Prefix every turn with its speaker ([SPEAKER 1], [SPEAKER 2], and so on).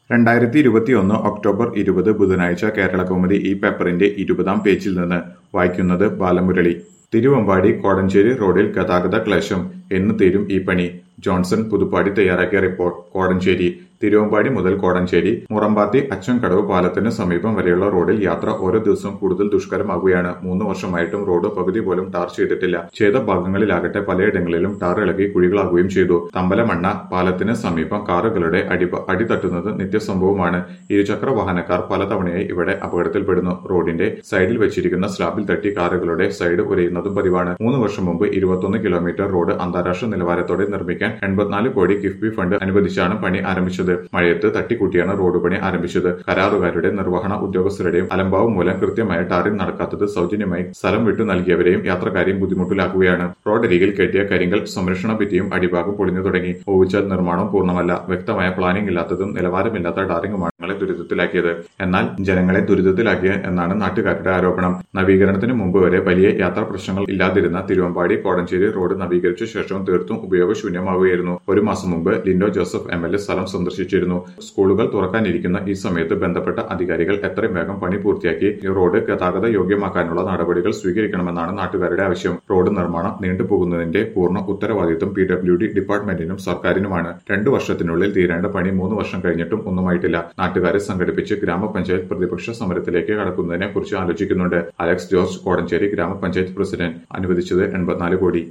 [SPEAKER 1] രണ്ടായിരത്തി ഇരുപത്തിയൊന്ന് ഒക്ടോബർ ഇരുപത് ബുധനാഴ്ച കേരളകൗമുദി ഈ പേപ്പറിന്റെ ഇരുപതാം പേജിൽ നിന്ന് വായിക്കുന്നത് ബാലമുരളി തിരുവമ്പാടി കോടഞ്ചേരി റോഡിൽ ഗതാഗത ക്ലേശം എന്ന് തീരും ഈ പണി ജോൺസൺ പുതുപ്പാടി തയ്യാറാക്കിയ റിപ്പോർട്ട് കോടഞ്ചേരി തിരുവമ്പാടി മുതൽ കോടഞ്ചേരി മുറമ്പാത്തി അച്ചൻകടവ് പാലത്തിന് സമീപം വരെയുള്ള റോഡിൽ യാത്ര ഓരോ ദിവസവും കൂടുതൽ ദുഷ്കരമാകുകയാണ് മൂന്ന് വർഷമായിട്ടും റോഡ് പകുതി പോലും ടാർ ചെയ്തിട്ടില്ല ചെയ്ത ഭാഗങ്ങളിലാകട്ടെ പലയിടങ്ങളിലും ടാർ ഇളകി കുഴികളാകുകയും ചെയ്തു തമ്പലമണ്ണ പാലത്തിന് സമീപം കാറുകളുടെ അടി അടിതട്ടുന്നത് നിത്യസംഭവമാണ് ഇരുചക്ര വാഹനക്കാർ പലതവണയായി ഇവിടെ അപകടത്തിൽപ്പെടുന്നു റോഡിന്റെ സൈഡിൽ വെച്ചിരിക്കുന്ന സ്ലാബിൽ തട്ടി കാറുകളുടെ സൈഡ് ഉരയുന്നതും പതിവാണ് മൂന്ന് വർഷം മുമ്പ് ഇരുപത്തൊന്ന് കിലോമീറ്റർ റോഡ് അന്താരാഷ്ട്ര നിലവാരത്തോടെ നിർമ്മിക്കാൻ എൺപത്തിനാല് കോടി കിഫ്ബി ഫണ്ട് അനുവദിച്ചാണ് പണി ആരംഭിച്ചത് മഴയത്ത് തട്ടിക്കൂട്ടിയാണ് റോഡ് പണി ആരംഭിച്ചത് കരാറുകാരുടെ നിർവഹണ ഉദ്യോഗസ്ഥരുടെയും അലംഭാവം മൂലം കൃത്യമായ ടാറിംഗ് നടക്കാത്തത് സൗജന്യമായി സ്ഥലം വിട്ടു നൽകിയവരെയും യാത്രക്കാരെയും ബുദ്ധിമുട്ടിലാക്കുകയാണ് റോഡരികിൽ കെട്ടിയ കരിങ്കൽ സംരക്ഷണ ഭിത്തിയും അടിഭാഗം പൊളിഞ്ഞു തുടങ്ങി ഓവിച്ചാൽ നിർമ്മാണം പൂർണ്ണമല്ല വ്യക്തമായ പ്ലാനിംഗ് ഇല്ലാത്തതും നിലവാരമില്ലാത്ത ടാറിംഗുമാണ് ജനങ്ങളെ ദുരിതത്തിലാക്കിയത് എന്നാൽ ജനങ്ങളെ ദുരിതത്തിലാക്കിയ എന്നാണ് നാട്ടുകാരുടെ ആരോപണം നവീകരണത്തിന് മുമ്പ് വരെ വലിയ യാത്രാ പ്രശ്നങ്ങൾ ഇല്ലാതിരുന്ന തിരുവമ്പാടി കോടഞ്ചേരി റോഡ് നവീകരിച്ച ശേഷവും തീർത്തും ഉപയോഗശൂന്യമാവുകയായിരുന്നു ഒരു മാസം മുമ്പ് Lindo Joseph M L A സ്ഥലം സന്ദർശിച്ചിരുന്നു സ്കൂളുകൾ തുറക്കാനിരിക്കുന്ന ഈ സമയത്ത് ബന്ധപ്പെട്ട അധികാരികൾ എത്രയും വേഗം പണി പൂർത്തിയാക്കി ഈ റോഡ് ഗതാഗത യോഗ്യമാക്കാനുള്ള നടപടികൾ സ്വീകരിക്കണമെന്നാണ് നാട്ടുകാരുടെ ആവശ്യം റോഡ് നിർമ്മാണം നീണ്ടുപോകുന്നതിന്റെ പൂർണ്ണ ഉത്തരവാദിത്വം പി ഡബ്ല്യു ഡി ഡിപ്പാർട്ട്മെന്റിനും സർക്കാരിനുമാണ് രണ്ടു വർഷത്തിനുള്ളിൽ തീരേണ്ട പണി മൂന്ന് വർഷം കഴിഞ്ഞിട്ടും ഒന്നുമായിട്ടില്ല നാട്ടുകാരെ സംഘടിപ്പിച്ച് ഗ്രാമപഞ്ചായത്ത് പ്രതിപക്ഷ സമരത്തിലേക്ക് കടക്കുന്നതിനെ കുറിച്ച് ആലോചിക്കുന്നുണ്ട് അലക്സ് ജോർജ് കോടഞ്ചേരി ഗ്രാമപഞ്ചായത്ത് പ്രസിഡന്റ് അനുവദിച്ചത് എൺപത്തിനാല് കോടി